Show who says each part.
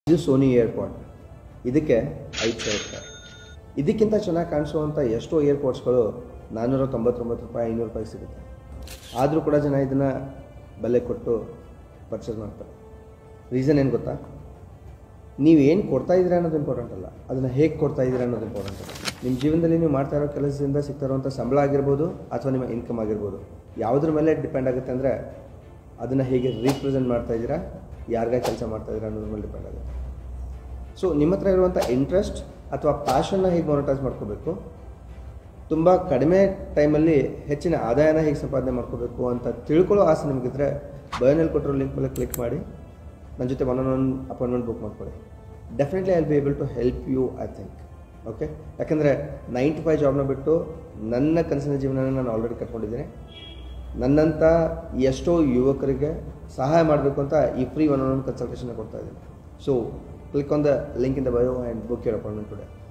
Speaker 1: ಇದು ಸೋನಿ ಏರ್ಪಾಡ್ ಇದಕ್ಕೆ ಐದು ಸಾವಿರ ರೂಪಾಯಿ ಇದಕ್ಕಿಂತ ಚೆನ್ನಾಗಿ ಕಾಣಿಸುವಂಥ ಎಷ್ಟೋ ಏರ್ಪಾಡ್ಸ್ಗಳು ನಾನ್ನೂರ ತೊಂಬತ್ತೊಂಬತ್ತು ರೂಪಾಯಿ ಐನೂರು ರೂಪಾಯಿ ಸಿಗುತ್ತೆ ಆದರೂ ಕೂಡ ಜನ ಇದನ್ನು ಬೆಲೆ ಕೊಟ್ಟು ಪರ್ಚೇಸ್ ಮಾಡ್ತಾರೆ ರೀಸನ್ ಏನು ಗೊತ್ತಾ ನೀವು ಏನು ಕೊಡ್ತಾ ಇದ್ದೀರಾ ಅನ್ನೋದು ಇಂಪಾರ್ಟೆಂಟ್ ಅಲ್ಲ ಅದನ್ನು ಹೇಗೆ ಕೊಡ್ತಾ ಇದ್ದೀರಾ ಅನ್ನೋದು ಇಂಪಾರ್ಟೆಂಟ್ ಅಲ್ಲ ನಿಮ್ಮ ಜೀವನದಲ್ಲಿ ನೀವು ಮಾಡ್ತಾ ಇರೋ ಕೆಲಸದಿಂದ ಸಿಗ್ತಾ ಇರುವಂಥ ಸಂಬಳ ಆಗಿರ್ಬೋದು ಅಥವಾ ನಿಮ್ಮ ಇನ್ಕಮ್ ಆಗಿರ್ಬೋದು ಯಾವುದ್ರ ಮೇಲೆ ಡಿಪೆಂಡ್ ಆಗುತ್ತೆ ಅಂದರೆ ಅದನ್ನು ಹೇಗೆ ರೀಪ್ರೆಸೆಂಟ್ ಮಾಡ್ತಾ ಇದ್ದೀರಾ ಯಾರಿಗಾಗಿ ಕೆಲಸ ಮಾಡ್ತಾ ಇದ್ದೀರಾ ಅನ್ನೋದ್ರ ಮೇಲೆ ಡಿಪೆಂಡ್ ಆಗುತ್ತೆ ಸೊ ನಿಮ್ಮ ಹತ್ರ ಇರುವಂಥ ಇಂಟ್ರೆಸ್ಟ್ ಅಥವಾ ಪ್ಯಾಷನ್ನ ಹೇಗೆ ಮಾನಿಟೈಸ್ ಮಾಡ್ಕೋಬೇಕು ತುಂಬ ಕಡಿಮೆ ಟೈಮಲ್ಲಿ ಹೆಚ್ಚಿನ ಆದಾಯನ ಹೇಗೆ ಸಂಪಾದನೆ ಮಾಡ್ಕೋಬೇಕು ಅಂತ ತಿಳ್ಕೊಳ್ಳೋ ಆಸೆ ನಿಮಗಿದ್ರೆ ಬಯೋನಲ್ಲಿ ಕೊಟ್ಟಿರೋ ಲಿಂಕ್ ಮೇಲೆ ಕ್ಲಿಕ್ ಮಾಡಿ ನನ್ನ ಜೊತೆ one on one appointment book ಮಾಡ್ಕೊಳ್ಳಿ definitely I be able to help you I think okay ಯಾಕಂದರೆ ನೈನ್ ಟು ಫೈವ್ ಜಾಬ್ನ ಬಿಟ್ಟು ನನ್ನ ಕನಸಿನ ಜೀವನನ ನಾನು ಆಲ್ರೆಡಿ ಕಟ್ಕೊಂಡಿದ್ದೀನಿ ನನ್ನಂಥ ಎಷ್ಟೋ ಯುವಕರಿಗೆ ಸಹಾಯ ಮಾಡಬೇಕು ಅಂತ ಈ free one on one consultation ಕೊಡ್ತಾ ಇದ್ದೀನಿ so click on the link in the bio and book your appointment today